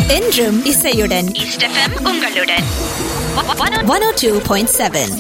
என்றும் இசையுடன் East FM உங்களுடன் one O two point seven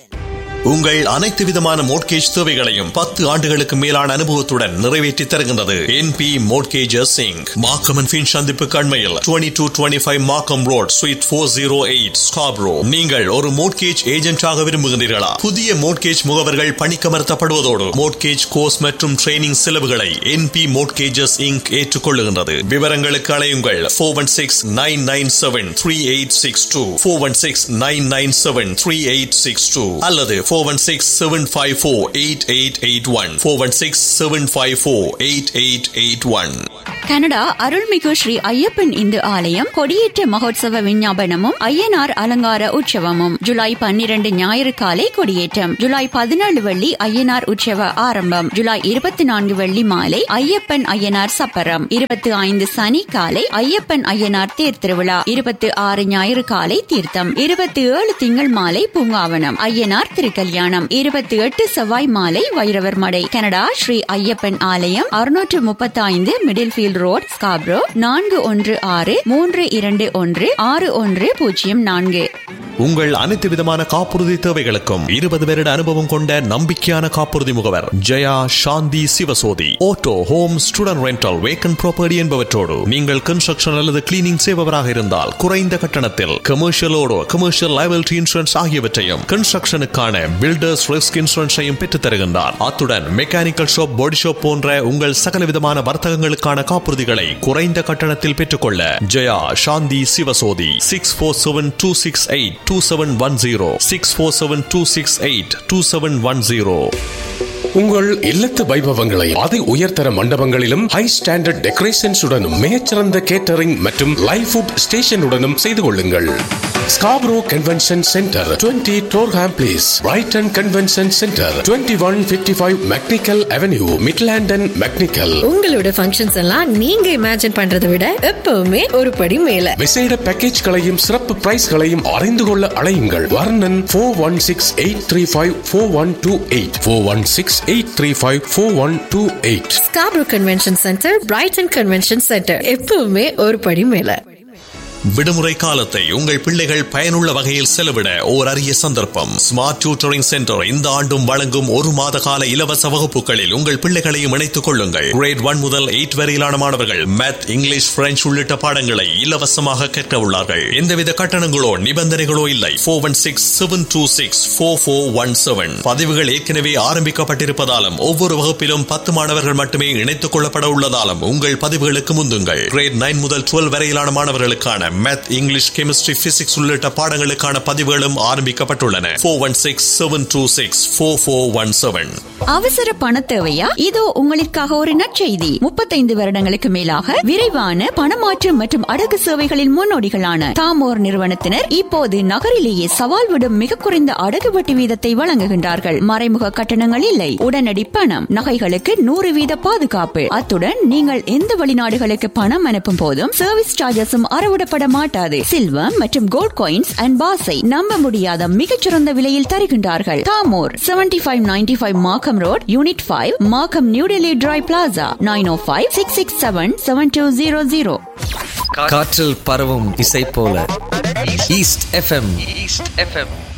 உங்கள் அனைத்து விதமான மோட்கேஜ் தேவைகளையும் பத்து ஆண்டுகளுக்கு மேலான அனுபவத்துடன் நிறைவேற்றி தருகின்றது என்பி மோட்கேஜஸ் சிங் மாக்கம் அண்ட் ஃபின் சந்திப்பு கண்மையில் twenty two twenty five Markham road suite four zero eight Scarborough நீங்கள் ஒரு மோட்கேஜ் ஏஜென்டாக விரும்புகின்றீர்களா புதிய மோட்கேஜ் முகவர்கள் பணிக்கமர்த்தப்படுவதோடு மோட்கேஜ் கோர்ஸ் மற்றும் ட்ரைனிங் செலவுகளை என்பி மோட்கேஜஸ் இங்க் ஏற்றுக்கொள்ளுகின்றது விவரங்களுக்கு அலையுங்கள் four one six nine nine seven three eight six two four one six nine nine seven three eight six two அல்லது four one six seven five four eight eight eight one four one six seven five four eight eight eight one Canada அருள்மிகு ஸ்ரீ ஐயப்பன் இந்து ஆலயம் கொடியேற்ற மகோத்சவ விஞ்ஞாபனமும் ஐயனார் அலங்கார உற்சவமும் ஜூலை பன்னிரண்டு ஞாயிறு காலை கொடியேற்றம் ஜூலை பதினேழு வெள்ளி ஐயனார் உற்சவ ஆரம்பம் ஜூலை இருபத்தி நான்கு வெள்ளி மாலை ஐயப்பன் ஐயனார் சப்பரம் இருபத்தி ஐந்து சனி காலை ஐயப்பன் ஐயனார் தேர் திருவிழா இருபத்தி ஆறு ஞாயிறு காலை தீர்த்தம் இருபத்தி ஏழு திங்கள் மாலை பூங்காவனம் ஐயனார் திருக்கல்யாணம் இருபத்தி எட்டு செவ்வாய் மாலை வைரவர் மடை கனடா ஸ்ரீ ஐயப்பன் ஆலயம் அறுநூற்று முப்பத்தி ஐந்து மிடில் ஃபீல்ட் ரோட் ஸ்காப்ரோ நான்கு ஒன்று ஆறு மூன்று இரண்டு ஒன்று ஆறு ஒன்று பூஜ்ஜியம் நான்கு உங்கள் அனைத்து விதமான காப்புறுதி தேவைகளுக்கும் இருபது வருட அனுபவம் கொண்ட நம்பிக்கையான காப்புறுதி முகவர் Jaya Shanthi Sivasothy auto home student rental vacant property என்பவற்றோடு நீங்கள் கன்ஸ்ட்ரக்ஷன் அல்லது கிளீனிங் செய்பவராக இருந்தால் குறைந்த கட்டணத்தில் கமர்ஷியலோடு கமர்ஷியல் லைபிலிட்டி இன்சூரன்ஸ் ஆகியவற்றையும் கன்ஸ்ட்ரக்ஷனுக்கான பில்டர்ஸ் ரிஸ்க் இன்சூரன்ஸையும் பெற்றுத் தருகின்றார் அத்துடன் மெக்கானிக்கல் ஷாப் பாடி ஷாப் போன்ற உங்கள் சகல விதமான வர்த்தகங்களுக்கான காப்புறுதிகளை குறைந்த கட்டணத்தில் பெற்றுக்கொள்ள Jaya Shanthi Sivasothy six four seven two six eight two seven one zero six four seven two six eight two seven one zero உங்கள் இல்லத்து வைபவங்களை அதி உயர்தர மண்டபங்களிலும் ஹை ஸ்டாண்டர்ட் டெக்கரேஷன்ஸுடனும் மிகச்சிறந்த கேட்டரிங் மற்றும் லைவ் ஃபுட் ஸ்டேஷனுடனும் செய்து கொள்ளுங்கள் Scarborough convention centre 20 Durham place Brighton convention centre 2155 one fifty five McNicoll avenue Midland and McNicoll உங்களோட ஃபங்க்ஷன்ஸ் எல்லாம் நீங்க இமேஜின் பண்றதை விட எப்பவுமே ஒரு படி மேல விசேட பேக்கேஜ்களையும் சிறப்பு பிரைஸ்களையும் அறிந்து கொள்ள அழையுங்கள் Varnan four one six eight three five four one two eight four one six eight three five four one two eight Scarborough convention centre Brighton convention centre எப்பவுமே ஒரு படி மேல விடுமுறை காலத்தை உங்கள் பிள்ளைகள் பயனுள்ள வகையில் செலவிட ஓர் அரிய சந்தர்ப்பம் ஸ்மார்ட் டியூட்டரிங் சென்டர் இந்த ஆண்டும் வழங்கும் ஒரு மாத கால இலவச வகுப்புகளில் உங்கள் பிள்ளைகளையும் இணைத்துக் கொள்ளுங்கள் கிரேட் ஒன் முதல் எயிட் வரையிலான மாணவர்கள் மேத் இங்கிலீஷ் பிரெஞ்சு உள்ளிட்ட பாடங்களை இலவசமாக கற்க உள்ளார்கள் எந்தவித கட்டணங்களோ நிபந்தனைகளோ இல்லை four one six seven two six four four one seven பதிவுகள் ஏற்கனவே ஆரம்பிக்கப்பட்டிருப்பதாலும் ஒவ்வொரு வகுப்பிலும் பத்து மாணவர்கள் மட்டுமே இணைத்துக் கொள்ளப்பட உள்ளதாலும் உங்கள் பதிவுகளுக்கு முந்துங்கள் கிரேட் நைன் முதல் டுவெல் வரையிலான மாணவர்களுக்கான மேத் இங்கிலீஷ் கெமிஸ்ட்ரி பிசிக்ஸ் உள்ளிட்ட பாடங்களுக்கான பதிவுகளும் ஆரம்பிக்கப்பட்டுள்ளன four one six seven two six four four one seven அவசர பண தேவையா இதோ உங்களுக்காக ஒரு நற்செய்தி முப்பத்தைந்து வருடங்களுக்கு மேலாக விரைவான பணமாற்று மற்றும் அடகு சேவைகளின் முன்னோடிகளான தாமோர் நிறுவனத்தினர் இப்போது நகரிலேயே சவால் விடும் மிக குறைந்த அடகு வட்டி வீதத்தை வழங்குகின்றார்கள் மறைமுக கட்டணங்கள் இல்லை உடனடி பணம் நகைகளுக்கு நூறு வீத பாதுகாப்பு அத்துடன் நீங்கள் எந்த வெளிநாடுகளுக்கு பணம் அனுப்பும் போதும் சர்வீஸ் சார்ஜஸும் அறவிடப்பட மாட்டாது சில்வர் மற்றும் கோல்ட் காயின்ஸ் அண்ட் பாஸை நம்ப முடியாத மிகச்சிறந்த விலையில் தருகின்றார்கள் தாமோர் seventy five ninety five Markham road unit five Markham new Delhi tri plaza nine O five six six seven seven two zero zero காற்றில் பரவும் இசை போல ஈஸ்ட் எஃப்எம் ஈஸ்ட் எஃப்எம்